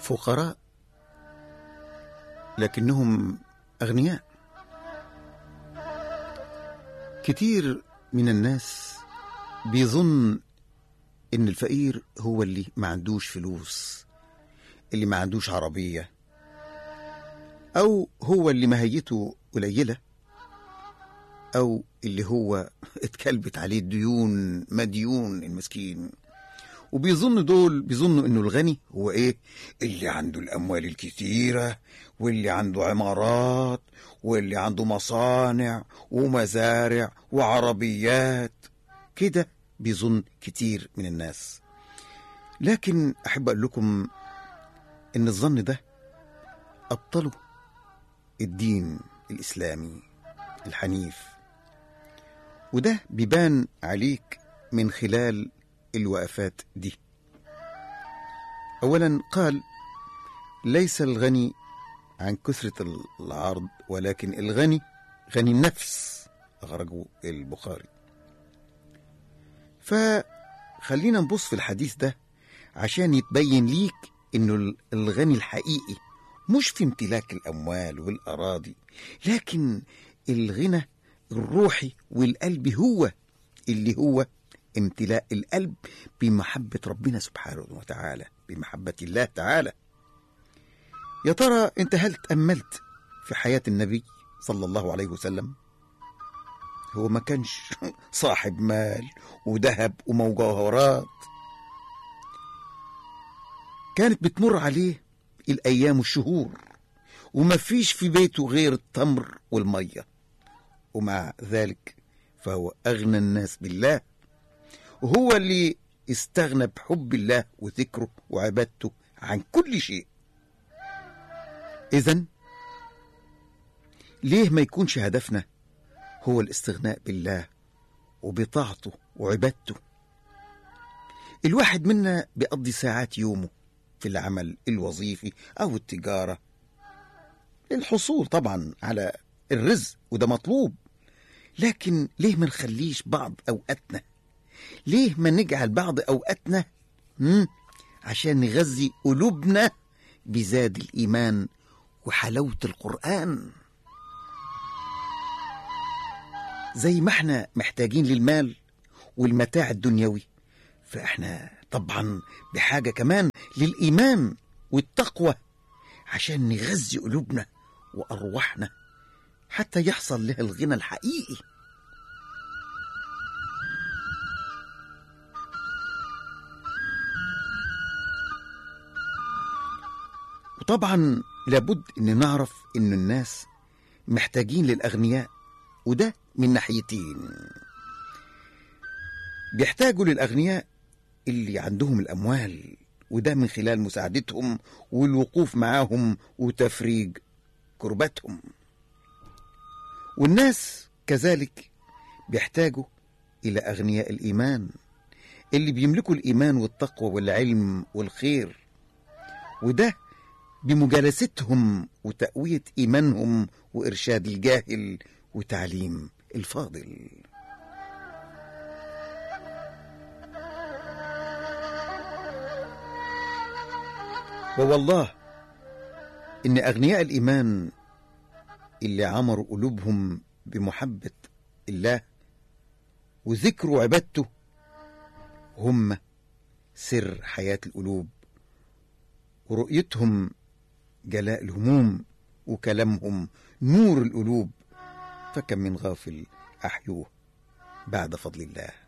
فقراء لكنهم أغنياء كتير من الناس بيظن إن الفقير هو اللي ما عندوش فلوس اللي ما عندوش عربية أو هو اللي مهيته قليلة أو اللي هو اتكلبت عليه الديون مديون المسكين وبيظن دول بيظنوا انه الغني هو ايه اللي عنده الاموال الكتيره واللي عنده عمارات واللي عنده مصانع ومزارع وعربيات كده بيظن كتير من الناس لكن احب اقول لكم ان الظن ده ابطله الدين الاسلامي الحنيف وده بيبان عليك من خلال الوقفات دي اولا قال ليس الغني عن كثرة العرض ولكن الغني غني النفس أخرجه البخاري فخلينا نبص في الحديث ده عشان يتبين ليك انه الغني الحقيقي مش في امتلاك الاموال والاراضي لكن الغنى الروحي والقلبي هو اللي هو امتلاء القلب بمحبة ربنا سبحانه وتعالى بمحبة الله تعالى يا ترى انت هل تأملت في حياة النبي صلى الله عليه وسلم هو ما كانش صاحب مال وذهب ومجوهرات كانت بتمر عليه الأيام والشهور وما فيش في بيته غير التمر والمية ومع ذلك فهو أغنى الناس بالله وهو اللي استغنى بحب الله وذكره وعبادته عن كل شيء إذا ليه ما يكونش هدفنا هو الاستغناء بالله وبطاعته وعبادته الواحد منا بيقضي ساعات يومه في العمل الوظيفي أو التجارة للحصول طبعا على الرزق وده مطلوب لكن ليه ما نخليش بعض أوقاتنا ليه ما نجعل بعض أوقاتنا مم؟ عشان نغذي قلوبنا بزاد الإيمان وحلاوة القرآن زي ما احنا محتاجين للمال والمتاع الدنيوي فاحنا طبعا بحاجة كمان للإيمان والتقوى عشان نغذي قلوبنا وأرواحنا حتى يحصل لها الغنى الحقيقي وطبعا لابد ان نعرف ان الناس محتاجين للاغنياء وده من ناحيتين بيحتاجوا للاغنياء اللي عندهم الاموال وده من خلال مساعدتهم والوقوف معاهم وتفريج كربتهم والناس كذلك بيحتاجوا الى اغنياء الايمان اللي بيملكوا الايمان والتقوى والعلم والخير وده بمجالستهم وتقويه ايمانهم وارشاد الجاهل وتعليم الفاضل ووالله ان اغنياء الايمان اللي عمروا قلوبهم بمحبه الله وذكر وعبادته هم سر حياه القلوب ورؤيتهم جلاء الهموم وكلامهم نور القلوب فكم من غافل احيوه بعد فضل الله